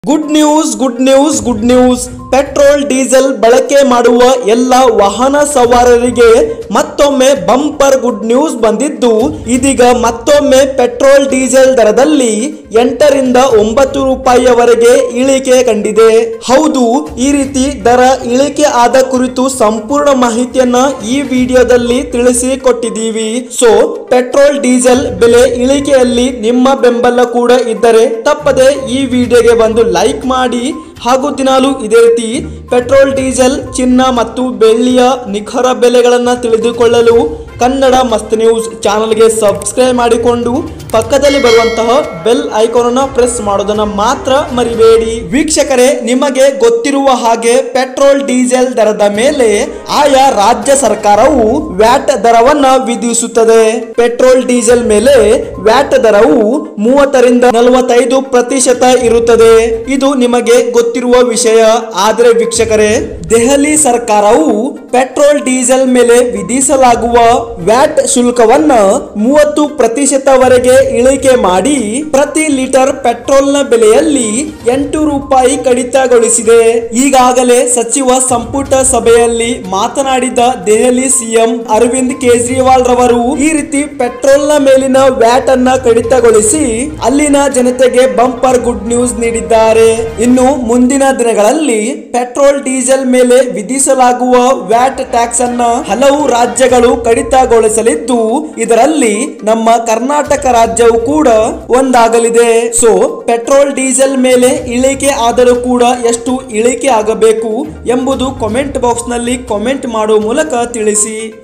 good news good news good news petrol diesel ಬಳಕೆ ಮಾಡುವ ಎಲ್ಲ ವಾಹನ ಸವಾರರಿಗೆ ಮತ್ತೊಮ್ಮೆ ಬಂಪರ್ ಗುಡ್ ನ್ಯೂಸ್ ಬಂದಿದ್ದು ಇದೀಗ ಮತ್ತೊಮ್ಮೆ ಪೆಟ್ರೋಲ್ ಡೀಸೆಲ್ ದರದಲ್ಲಿ ಎಂಟರಿಂದ ಒಂಬತ್ತು ರೂಪಾಯಿಯವರೆಗೆ ಇಳಿಕೆ ಕಂಡಿದೆ ಹೌದು ಈ ರೀತಿ ದರ ಇಳಿಕೆ ಆದ ಕುರಿತು ಸಂಪೂರ್ಣ ಮಾಹಿತಿಯನ್ನ ಈ ವಿಡಿಯೋದಲ್ಲಿ ತಿಳಿಸಿ ಕೊಟ್ಟಿದ್ದೀವಿ ಸೊ ಪೆಟ್ರೋಲ್ ಡೀಸೆಲ್ ಬೆಲೆ ಇಳಿಕೆಯಲ್ಲಿ ನಿಮ್ಮ ಬೆಂಬಲ ಕೂಡ ಇದ್ದರೆ ತಪ್ಪದೆ ಈ ವಿಡಿಯೋಗೆ ಒಂದು ಲೈಕ್ ಮಾಡಿ ಹಾಗೂ ದಿನಾಲು ಇದೇ ರೀತಿ ಪೆಟ್ರೋಲ್ ಡೀಸೆಲ್ ಚಿನ್ನ ಮತ್ತು ಬೆಳ್ಳಿಯ ನಿಖರ ಬೆಲೆಗಳನ್ನು ತಿಳಿದುಕೊಳ್ಳಲು ಕನ್ನಡ ಮಸ್ತ್ ನ್ಯೂಸ್ ಚಾನಲ್ಗೆ ಸಬ್ಸ್ಕ್ರೈಬ್ ಮಾಡಿಕೊಂಡು ಪಕ್ಕದಲ್ಲಿ ಬರುವಂತಹ ಬೆಲ್ ಐಕಾನ್ ಅನ್ನ ಪ್ರೆಸ್ ಮಾಡೋದನ್ನ ಮಾತ್ರ ಮರಿಬೇಡಿ ವೀಕ್ಷಕರೇ ನಿಮಗೆ ಗೊತ್ತಿರುವ ಹಾಗೆ ಪೆಟ್ರೋಲ್ ಡೀಸೆಲ್ ದರದ ಮೇಲೆ ಆಯಾ ರಾಜ್ಯ ಸರ್ಕಾರವು ವ್ಯಾಟ್ ದರವನ್ನ ವಿಧಿಸುತ್ತದೆ ಪೆಟ್ರೋಲ್ ಡೀಸೆಲ್ ಮೇಲೆ ವ್ಯಾಟ್ ದರವು ಮೂವತ್ತರಿಂದ ನಲವತ್ತೈದು ಪ್ರತಿಶತ ಇರುತ್ತದೆ ಇದು ನಿಮಗೆ ಗೊತ್ತಿರುವ ವಿಷಯ ಆದರೆ ವೀಕ್ಷಕರೇ ದೆಹಲಿ ಸರ್ಕಾರವು ಪೆಟ್ರೋಲ್ ಡೀಸೆಲ್ ಮೇಲೆ ವಿಧಿಸಲಾಗುವ ವ್ಯಾಟ್ ಶುಲ್ಕವನ್ನ ಮೂವತ್ತು ಪ್ರತಿಶತವರೆಗೆ ಇಳಿಕೆ ಮಾಡಿ ಪ್ರತಿ ಲೀಟರ್ ಪೆಟ್ರೋಲ್ನ ಬೆಲೆಯಲ್ಲಿ ಎಂಟು ರೂಪಾಯಿ ಕಡಿತಗೊಳಿಸಿದೆ ಈಗಾಗಲೇ ಸಚಿವ ಸಂಪುಟ ಸಭೆಯಲ್ಲಿ ಮಾತನಾಡಿದ ದೆಹಲಿ ಸಿಎಂ ಅರವಿಂದ್ ಕೇಜ್ರಿವಾಲ್ ರವರು ಈ ರೀತಿ ಪೆಟ್ರೋಲ್ನ ಮೇಲಿನ ವ್ಯಾಟ್ ಅನ್ನ ಕಡಿತಗೊಳಿಸಿ ಅಲ್ಲಿನ ಜನತೆಗೆ ಬಂಪರ್ ಗುಡ್ ನ್ಯೂಸ್ ನೀಡಿದ್ದಾರೆ ಇನ್ನು ಮುಂದಿನ ದಿನಗಳಲ್ಲಿ ಪೆಟ್ರೋಲ್ ಡೀಸೆಲ್ ಮೇಲೆ ವಿಧಿಸಲಾಗುವ ವ್ಯಾಟ್ ಟ್ಯಾಕ್ಸ್ ಅನ್ನ ಹಲವು ರಾಜ್ಯಗಳು ಕಡಿತಗೊಳಿಸಲಿದ್ದು ಇದರಲ್ಲಿ ನಮ್ಮ ಕರ್ನಾಟಕ ರಾಜ್ಯವು ಕೂಡ ಒಂದಾಗಲಿದೆ ಸೊ ಪೆಟ್ರೋಲ್ ಡೀಸೆಲ್ ಮೇಲೆ ಇಳಿಕೆ ಆದರೂ ಕೂಡ ಎಷ್ಟು ಇಳಿಕೆ ಆಗಬೇಕು ಎಂಬುದು ಕಾಮೆಂಟ್ ಬಾಕ್ಸ್ ನಲ್ಲಿ ಕಾಮೆಂಟ್ ಮಾಡುವ ಮೂಲಕ ತಿಳಿಸಿ